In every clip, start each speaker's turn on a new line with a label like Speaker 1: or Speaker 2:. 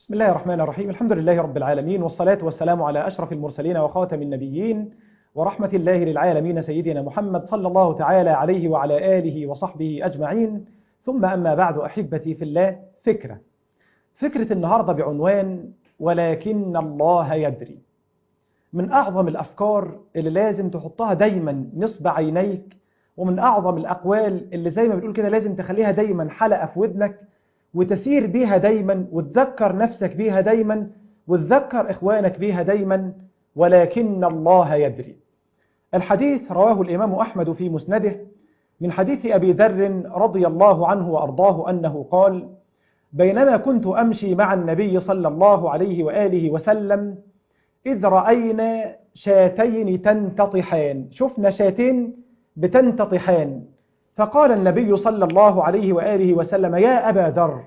Speaker 1: بسم الله الرحمن الرحيم الحمد لله رب العالمين والصلاة والسلام على أشرف المرسلين وخاتم النبيين ورحمة الله للعالمين سيدنا محمد صلى الله تعالى عليه وعلى آله وصحبه أجمعين ثم أما بعد أحبتي في الله فكرة فكرة النهاردة بعنوان ولكن الله يدري من أعظم الأفكار اللي لازم تحطها دايما نصب عينيك ومن أعظم الأقوال اللي زي ما بنقول كده لازم تخليها دايما حلقة في ودنك وتسير بيها دايما وتذكر نفسك بيها دايما وتذكر إخوانك بيها دايما ولكن الله يدري الحديث رواه الإمام أحمد في مسنده من حديث أبي ذر رضي الله عنه وأرضاه أنه قال بينما كنت أمشي مع النبي صلى الله عليه وآله وسلم إذ رأينا شاتين تنتطحان شفنا شاتين بتنتطحان فقال النبي صلى الله عليه وآله وسلم يا أبا ذر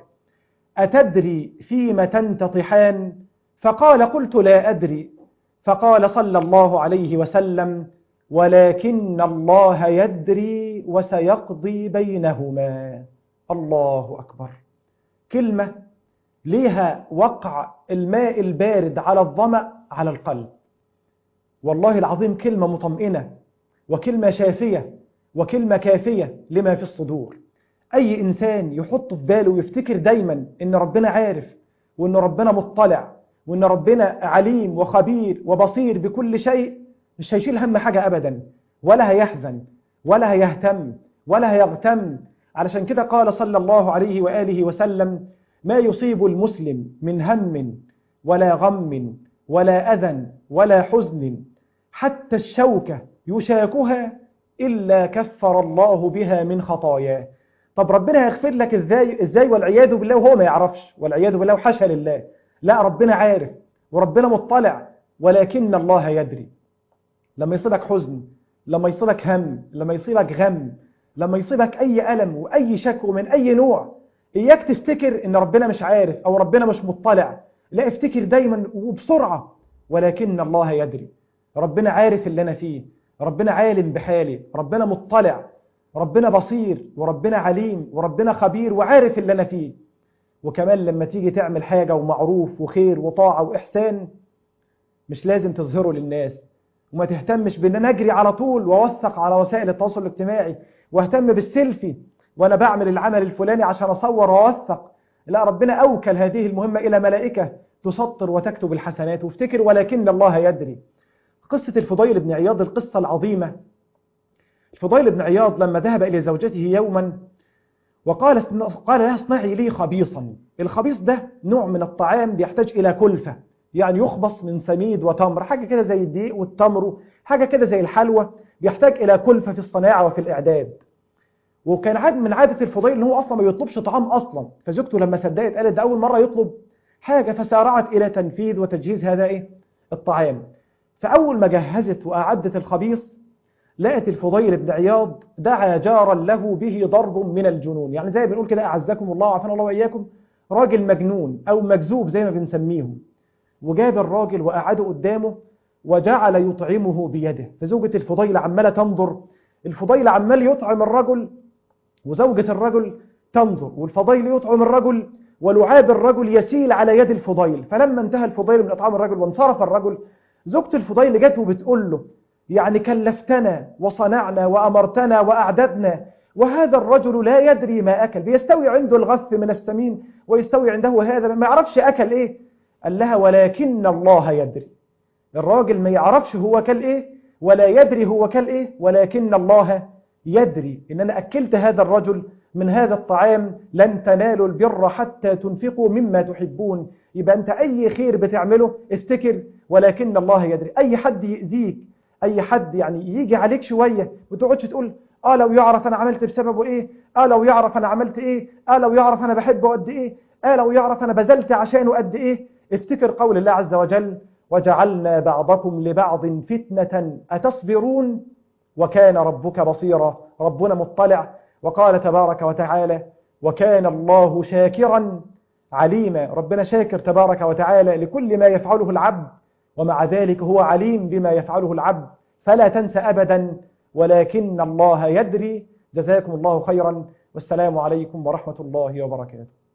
Speaker 1: أتدري فيم تنتطحان فقال قلت لا أدري فقال صلى الله عليه وسلم ولكن الله يدري وسيقضي بينهما الله أكبر كلمة ليها وقع الماء البارد على الظمأ على القلب والله العظيم كلمة مطمئنة وكلمة شافية وكلمة كافية لما في الصدور أي إنسان يحط في باله ويفتكر دايما إن ربنا عارف وإن ربنا مطلع وإن ربنا عليم وخبير وبصير بكل شيء مش هيشيل هم حاجة أبدا ولا هيحزن ولا هيهتم ولا هيغتم علشان كده قال صلى الله عليه وآله وسلم ما يصيب المسلم من هم ولا غم ولا أذى ولا حزن حتى الشوكة يشاكها إلا كفر الله بها من خطاياه طب ربنا هيغفر لك ازاي ازاي والعياذ بالله وهو ما يعرفش والعياذ بالله وحاشا لله لا ربنا عارف وربنا مطلع ولكن الله يدري لما يصيبك حزن لما يصيبك هم لما يصيبك غم لما يصيبك أي ألم وأي شكوى من أي نوع إياك تفتكر إن ربنا مش عارف أو ربنا مش مطلع لا افتكر دايما وبسرعة ولكن الله يدري ربنا عارف اللي أنا فيه ربنا عالم بحالي ربنا مطلع ربنا بصير وربنا عليم وربنا خبير وعارف اللي أنا فيه وكمان لما تيجي تعمل حاجة ومعروف وخير وطاعة وإحسان مش لازم تظهره للناس وما تهتمش بان انا اجري على طول واوثق على وسائل التواصل الاجتماعي واهتم بالسيلفي وانا بعمل العمل الفلاني عشان اصور واوثق لا ربنا اوكل هذه المهمة الى ملائكة تسطر وتكتب الحسنات وافتكر ولكن الله يدري قصة الفضيل بن عياض القصة العظيمة الفضيل بن عياض لما ذهب إلى زوجته يوما وقال قال لها اصنعي لي خبيصا الخبيص ده نوع من الطعام بيحتاج إلى كلفة يعني يخبص من سميد وتمر حاجة كده زي الدقيق والتمر حاجة كده زي الحلوى بيحتاج إلى كلفة في الصناعة وفي الإعداد وكان عاد من عادة الفضيل ان هو أصلا ما يطلبش طعام أصلا فزوجته لما صدقت قالت ده أول مرة يطلب حاجة فسارعت إلى تنفيذ وتجهيز هذا إيه الطعام فأول ما جهزت وأعدت الخبيص لقت الفضيل بن عياض دعا جارا له به ضرب من الجنون يعني زي بنقول كده أعزكم الله وعافانا الله وإياكم راجل مجنون أو مجذوب زي ما بنسميهم وجاب الراجل وقعده قدامه وجعل يطعمه بيده فزوجة الفضيل عمالة تنظر الفضيل عمال يطعم الرجل وزوجة الرجل تنظر والفضيل يطعم الرجل ولعاب الرجل يسيل على يد الفضيل فلما انتهى الفضيل من إطعام الرجل وانصرف الرجل زوجة الفضيل جت وبتقول له يعني كلفتنا وصنعنا وأمرتنا وأعددنا وهذا الرجل لا يدري ما أكل بيستوي عنده الغث من السمين ويستوي عنده هذا ما يعرفش أكل إيه قال لها ولكن الله يدري الراجل ما يعرفش هو كل ايه ولا يدري هو كل ايه ولكن الله يدري ان انا اكلت هذا الرجل من هذا الطعام لن تنالوا البر حتى تنفقوا مما تحبون يبقى انت اي خير بتعمله افتكر ولكن الله يدري اي حد يأذيك اي حد يعني يجي عليك شوية ما تقعدش تقول اه لو يعرف انا عملت بسببه ايه اه لو يعرف انا عملت ايه اه لو يعرف انا بحبه قد ايه اه لو يعرف انا بذلت عشانه قد ايه افتكر قول الله عز وجل وجعلنا بعضكم لبعض فتنة أتصبرون وكان ربك بصيرا ربنا مطلع وقال تبارك وتعالى وكان الله شاكرا عليما ربنا شاكر تبارك وتعالى لكل ما يفعله العبد ومع ذلك هو عليم بما يفعله العبد فلا تنسى أبدا ولكن الله يدري جزاكم الله خيرا والسلام عليكم ورحمة الله وبركاته